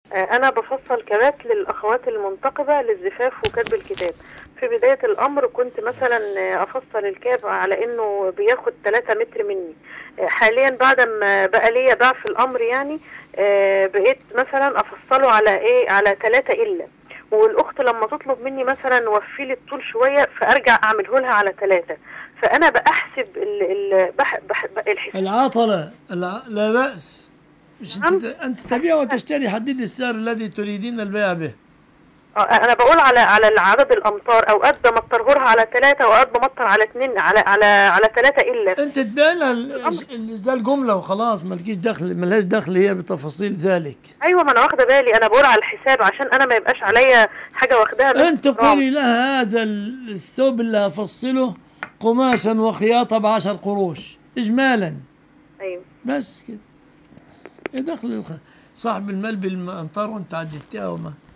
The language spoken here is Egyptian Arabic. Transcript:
آه، أنا بفصل كبات للأخوات المنتقبة للزفاف وكتب الكتاب في بداية الأمر كنت مثلا آه، أفصل الكاب على إنه بياخد 3 متر مني آه، حاليا بعد ما بقى ليا ضعف في الأمر يعني آه، بقيت مثلا أفصله على إيه على 3 إلا والأخت لما تطلب مني مثلا وفي لي الطول شوية فأرجع أعمله لها على 3 فأنا بحسب ال ال بح بح الحساب العطلة الع... لا بأس مش انت انت تبيع وتشتري حدد السعر الذي تريدين البيع به آه، انا بقول على على عدد الامتار اوقات بمطره لها على ثلاثة اوقات بمطر على اثنين على على على ثلاثة الا انت تبيع لها ال- ال- زي الجملة وخلاص مالكيش دخل ملهاش دخل هي بتفاصيل ذلك ايوه ما انا واخده بالي انا بقول على الحساب عشان انا ما يبقاش عليا حاجه واخداها من انت الحرام. قولي لها هذا ال- الثوب اللي هفصله قماشا وخياطة بعشر قروش اجمالا ايوه بس كده ايه دخل الخ... صاحب المال بالامطار وانت عدتها وما